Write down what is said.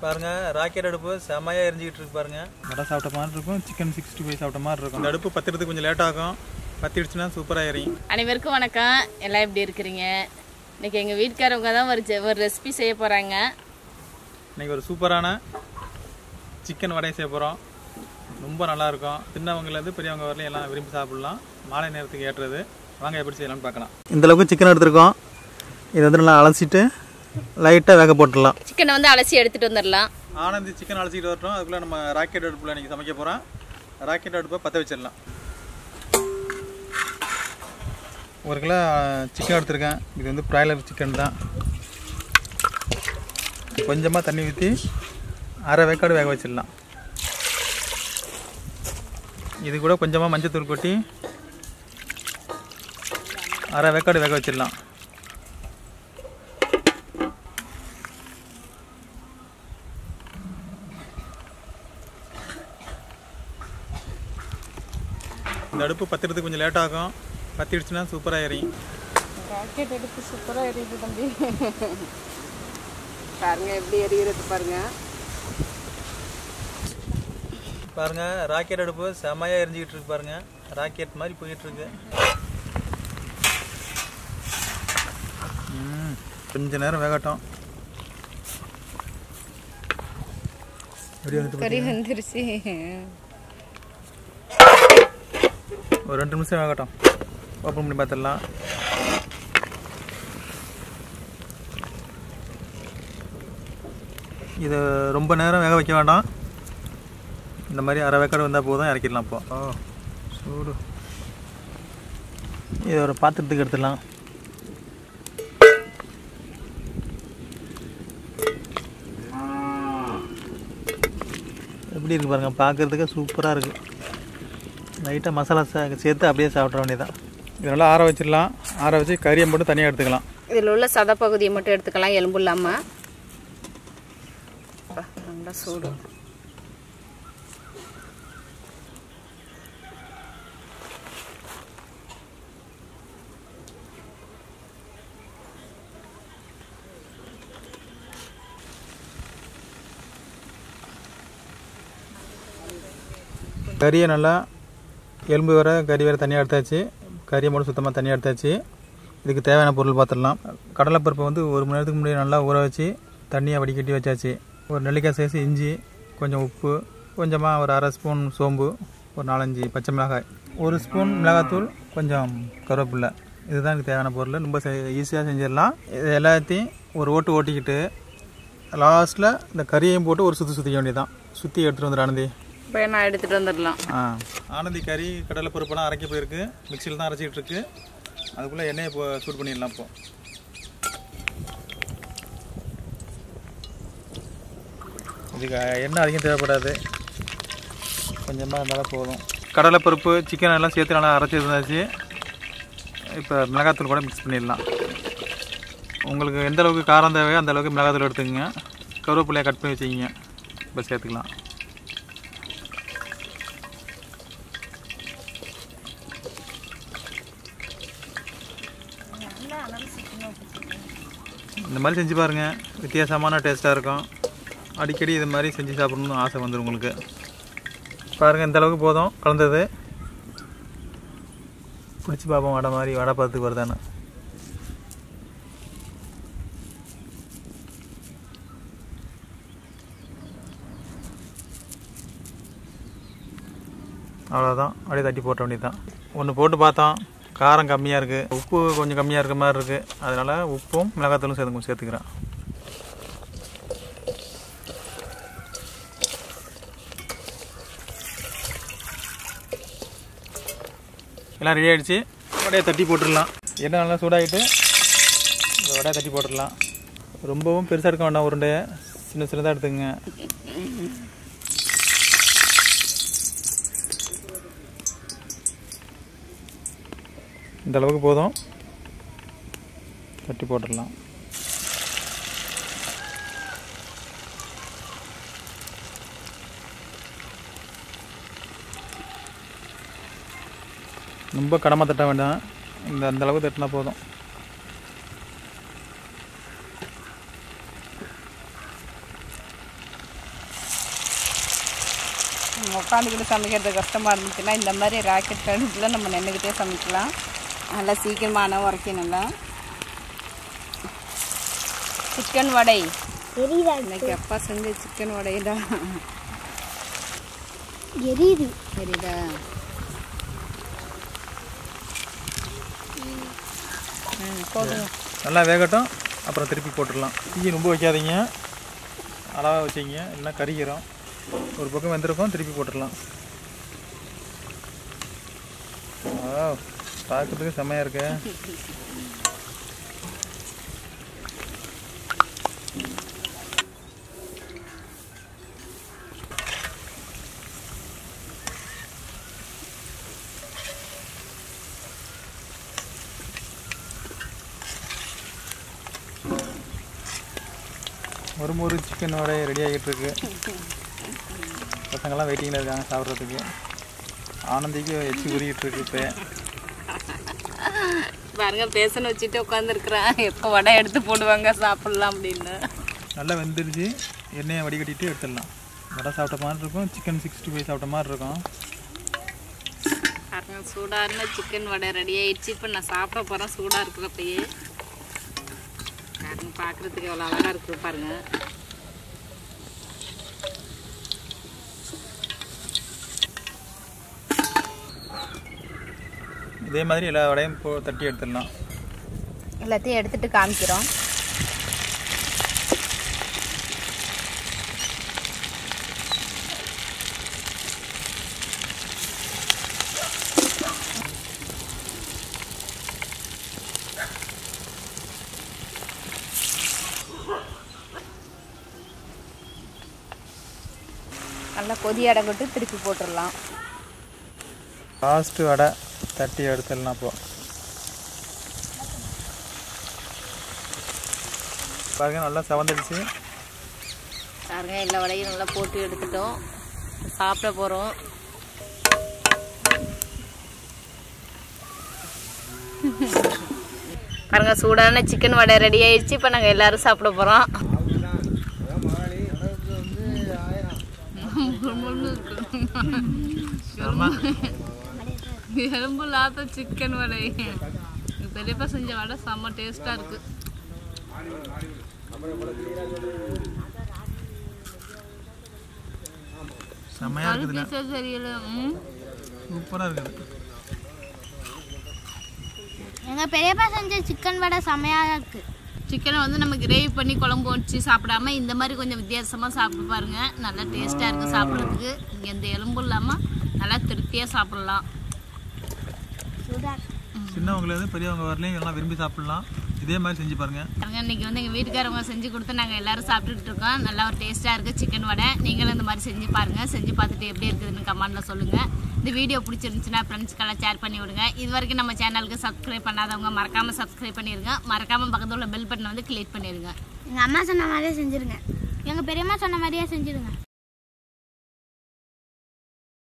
பாருங்க ராக்கெட் அடுப்பு செமையாக எரிஞ்சிக்கிட்டு இருக்கு பாருங்க வடை சாப்பிட்ட மாதிரி இருக்கும் சிக்கன் சிக்ஸ்டி ஃபைவ் சாப்பிட்ட மாதிரி இருக்கும் இந்த அடுப்பு பத்திரத்துக்கு கொஞ்சம் லேட் ஆகும் பத்திடுச்சுன்னா சூப்பராக எரியும் அனைவருக்கும் வணக்கம் எல்லாம் எப்படி இருக்கிறீங்க இன்னைக்கு எங்கள் வீட்டுக்காரவங்க தான் ஒரு ஜெ- ஒரு ரெசிபி செய்ய போகிறாங்க இன்னைக்கு ஒரு சூப்பரான சிக்கன் வடை செய்ய போகிறோம் ரொம்ப நல்லா இருக்கும் சின்னவங்கலேருந்து பெரியவங்க வரலையும் எல்லாம் விரும்பி சாப்பிடலாம் மாலை நேரத்துக்கு ஏற்றுறது வாங்க எப்படி செய்யலாம்னு பார்க்கலாம் இந்த அளவுக்கு சிக்கன் எடுத்திருக்கோம் இது வந்து நல்லா அலசிட்டு லைட்டாக வேக போட்டுடலாம் சிக்கனை வந்து அலசி எடுத்துகிட்டு வந்துடலாம் ஆனந்தி சிக்கன் அலசிட்டு வரட்டும் அதுக்குள்ளே நம்ம ராக்கெட் அடுப்பில் இன்றைக்கி சமைக்க போகிறோம் ராக்கெட் அடுப்பை பற்ற வச்சிடலாம் ஒரு கிலோ சிக்கன் எடுத்திருக்கேன் இது வந்து ப்ராய்லர் சிக்கன் தான் கொஞ்சமாக தண்ணி ஊற்றி அரை வேக்காடு வேக வச்சிடலாம் இது கூட கொஞ்சமாக மஞ்சத்தூள் கொட்டி அரை வேக்காடு வேக வச்சிடலாம் இந்த அடுப்பு பத்திரத்துக்கு கொஞ்சம் லேட் ஆகும் பத்திடுச்சுன்னா சூப்பராக எரியும் ராக்கெட் எடுத்து சூப்பராக எரியுது தம்பி பாருங்க எப்படி எரியுறது பாருங்க பாருங்க ராக்கெட் அடுப்பு செமையாக எரிஞ்சிக்கிட்டு இருக்கு பாருங்க ராக்கெட் மாதிரி போயிட்டு இருக்கு ம், கொஞ்ச நேரம் வேகட்டும் எப்படி வந்துட்டு கறி வந்துருச்சு ஒரு ரெண்டு நிமிஷம் வேகட்டும் ஓப்பன் பண்ணி பார்த்துடலாம் இது ரொம்ப நேரம் வேக வைக்க வேண்டாம் இந்த மாதிரி அரை வேக்காடு வந்தால் போதும் இறக்கிடலாம் இப்போ ஓ சூடு இது ஒரு பாத்திரத்துக்கு எடுத்துடலாம் எப்படி இருக்கு பாருங்க பார்க்கறதுக்கு சூப்பராக இருக்குது லைட்டாக மசாலா சே- சேர்த்து அப்படியே சாப்பிட்ற வேண்டியதான் இது நல்லா ஆற வச்சிடலாம் ஆற வச்சு கறியை மட்டும் தனியாக எடுத்துக்கலாம் இதில் உள்ள சத பகுதியை மட்டும் எடுத்துக்கலாம் எலும்பு இல்லாமல் நல்லா சூடு கறியை நல்லா எலும்பு வர கறி வேறு தனியாக எடுத்தாச்சு கறியை மட்டும் சுத்தமாக தனியாக எடுத்தாச்சு இதுக்கு தேவையான பொருள் பார்த்துடலாம் கடலைப்பருப்பை வந்து ஒரு மணி நேரத்துக்கு முன்னாடி நல்லா ஊற வச்சு தண்ணியை வடிகட்டி வச்சாச்சு ஒரு நெல்லிக்காய் சைஸ் இஞ்சி கொஞ்சம் உப்பு கொஞ்சமாக ஒரு அரை ஸ்பூன் சோம்பு ஒரு நாலஞ்சு பச்சை மிளகாய் ஒரு ஸ்பூன் மிளகாத்தூள் கொஞ்சம் கருவேப்பில்லை இதுதான் எனக்கு தேவையான பொருள் ரொம்ப ஈஸியாக செஞ்சிடலாம் இது எல்லாத்தையும் ஒரு ஓட்டு ஓட்டிக்கிட்டு லாஸ்ட்டில் இந்த கறியையும் போட்டு ஒரு சுற்றி சுற்றிக்க வேண்டியதான் சுற்றி எடுத்துகிட்டு வந்துடு ஆனந்தி இப்போ நான் எடுத்துகிட்டு வந்துடலாம் ஆ ஆனந்தி கறி கடலை பருப்பெல்லாம் அரைக்க போயிருக்கு மிக்சியில் தான் அரைச்சிட்டு இருக்கு அதுக்குள்ளே எண்ணெயை இப்போ சூட் பண்ணிடலாம் இப்போ இதுக்கு எண்ணெய் அதிகம் தேவைப்படாது கொஞ்சமாக இருந்தாலும் போதும் கடலைப்பருப்பு சிக்கன் எல்லாம் சேர்த்து நல்லா அரைச்சி இருந்தாச்சு இப்போ மிளகாத்தூள் கூட மிக்ஸ் பண்ணிடலாம் உங்களுக்கு எந்த அளவுக்கு காரம் தேவையோ அந்த அளவுக்கு மிளகாத்தூள் எடுத்துக்கங்க கருவேப்பிலையை கட் பண்ணி வச்சுக்கிங்க இப்போ சேர்த்துக்கலாம் இந்த மாதிரி செஞ்சு பாருங்கள் வித்தியாசமான டேஸ்ட்டாக இருக்கும் அடிக்கடி இது மாதிரி செஞ்சு சாப்பிடணும்னு ஆசை வந்துடும் உங்களுக்கு பாருங்கள் இந்த அளவுக்கு போதும் கலந்தது பிடிச்சி பார்ப்போம் வடை மாதிரி வடை பார்த்துக்கு வருதானே அவ்வளோதான் அப்படியே தட்டி போட்ட வேண்டியதுதான் ஒன்று போட்டு பார்த்தோம் காரம் கம்மியாக இருக்குது உப்பு கொஞ்சம் கம்மியாக இருக்க மாதிரி இருக்குது அதனால் உப்பும் மிளகாத்தூளும் சேர்த்து கொஞ்சம் சேர்த்துக்கிறேன் எல்லாம் ரெடி ஆகிடுச்சு வடையை தட்டி போட்டுடலாம் எண்ணெய் நல்லா சூடாகிட்டு இந்த வடையை தட்டி போட்டுடலாம் ரொம்பவும் பெருசாக இருக்க வேண்டாம் உருண்டையை சின்ன சின்னதாக எடுத்துக்கங்க இந்த அளவுக்கு போதும் தட்டி போட்டுடலாம் ரொம்ப கடமை தட்ட வேண்டாம் இந்த அந்த அளவுக்கு தட்டினா போதும் நம்ம உட்காந்துக்கிட்டு சமைக்கிறது கஷ்டமாக இருந்துச்சுன்னா இந்த மாதிரி ராக்கெட் கடுப்பில் நம்ம நின்றுக்கிட்டே சமைக்கலாம் நல்லா சீக்கிரமான உரைக்கணும்ல சிக்கன் வடை எரியுதா இன்னைக்கு அப்பா செஞ்ச சிக்கன் வடை தான் எரியுது சரிதா ம் போதும் நல்லா வேகட்டும் அப்புறம் திருப்பி போட்டுடலாம் தீயை ரொம்ப வைக்காதீங்க அளவாக வச்சிங்க இல்லைன்னா கறிக்கிறோம் ஒரு பக்கம் வெந்திருக்கும் திருப்பி போட்டுடலாம் ஆ பார்க்கறதுக்கு செம்மையாக இருக்கு ஒரு ஒரு சிக்கன் வடை ரெடி ஆகிட்டு இருக்கு பசங்கள்லாம் வெயிட்டிங்கில் இருக்காங்க சாப்பிட்றதுக்கு ஆனந்திக்கு எச்சி ஊறிக்கிட்டு இருக்கு இப்போ பாருங்க பேசணும் வச்சுட்டு உட்காந்துருக்குறேன் எப்போ வடை எடுத்து போடுவாங்க சாப்பிட்லாம் அப்படின்னு நல்லா வெந்துருச்சு எண்ணெயை வடிகட்டிட்டு எடுத்துடலாம் வடை சாப்பிட்ட மாதிரி இருக்கும் சிக்கன் சிக்ஸ்டி ஃபைவ் சாப்பிட்ட மாதிரி இருக்கும் பாருங்க சூடான சிக்கன் வடை ரெடி ஆயிடுச்சு இப்போ நான் சாப்பிட போகிறேன் சூடாக இருக்கிறப்பயே பாருங்க பார்க்குறதுக்கு எவ்வளோ அழகாக இருக்குது பாருங்க இதே மாதிரி எல்லா வடையும் போ தட்டி எடுத்துடலாம் எல்லாத்தையும் எடுத்துட்டு காமிக்கிறோம் நல்லா கொதி அடங்கட்டு திருப்பி போட்டுடலாம் லாஸ்ட்டு வடை தட்டி எடுத்துடலாம் இப்போ பாருங்க நல்லா செவந்துடுச்சு பாருங்க எல்லா வடையும் நல்லா போட்டு எடுத்துட்டோம் சாப்பிட போகிறோம் பாருங்க சூடான சிக்கன் வடை ரெடி ஆயிடுச்சு இப்போ நாங்கள் எல்லாரும் சாப்பிட போகிறோம் எலும்பு லாத்த சிக்கன் வடை எங்க பெரியப்பா செஞ்ச வடை செம்ம டேஸ்ட்டாக இருக்கு செம்மையாக இருக்குதுல டேஸ்டே தெரியல ம் சூப்பராக இருக்குது எங்கள் பெரியப்பா செஞ்ச சிக்கன் வடை செமையாக இருக்கு சிக்கனை வந்து நம்ம கிரேவி பண்ணி குழம்பு வச்சு சாப்பிடாம இந்த மாதிரி கொஞ்சம் வித்தியாசமாக சாப்பிட்டு பாருங்க நல்லா டேஸ்ட்டாக இருக்குது சாப்பிட்றதுக்கு இங்கே எந்த எலும்பும் இல்லாமல் நல்லா திருப்தியாக சாப்பிட்லாம் சூடாக சின்னவங்கலேருந்து பெரியவங்க வரலையும் எல்லாம் விரும்பி சாப்பிடலாம் இதே மாதிரி செஞ்சு பாருங்கள் பாருங்க இன்னைக்கு வந்து எங்கள் வீட்டுக்காரவங்க செஞ்சு கொடுத்து நாங்கள் எல்லாரும் சாப்பிட்டுட்டு இருக்கோம் நல்லா ஒரு டேஸ்ட்டாக இருக்குது சிக்கன் வடை நீங்களும் இந்த மாதிரி செஞ்சு பாருங்கள் செஞ்சு பார்த்துட்டு எப்படி இருக்குதுன்னு கமெண்ட்டில் சொல்லுங்கள் இந்த வீடியோ பிடிச்சிருந்துச்சுன்னா ஃப்ரெண்ட்ஸ்க்கெல்லாம் ஷேர் பண்ணி விடுங்க இது வரைக்கும் நம்ம சேனலுக்கு சப்ஸ்கிரைப் பண்ணாதவங்க மறக்காமல் சப்ஸ்கிரைப் பண்ணிடுங்க மறக்காமல் பக்கத்தில் உள்ள பெல் பட்டனை வந்து கிளிக் பண்ணிடுங்க எங்கள் அம்மா சொன்ன மாதிரியே செஞ்சுருங்க எங்கள் பெரியம்மா சொன்ன மாதிரியே செஞ்சுருங்க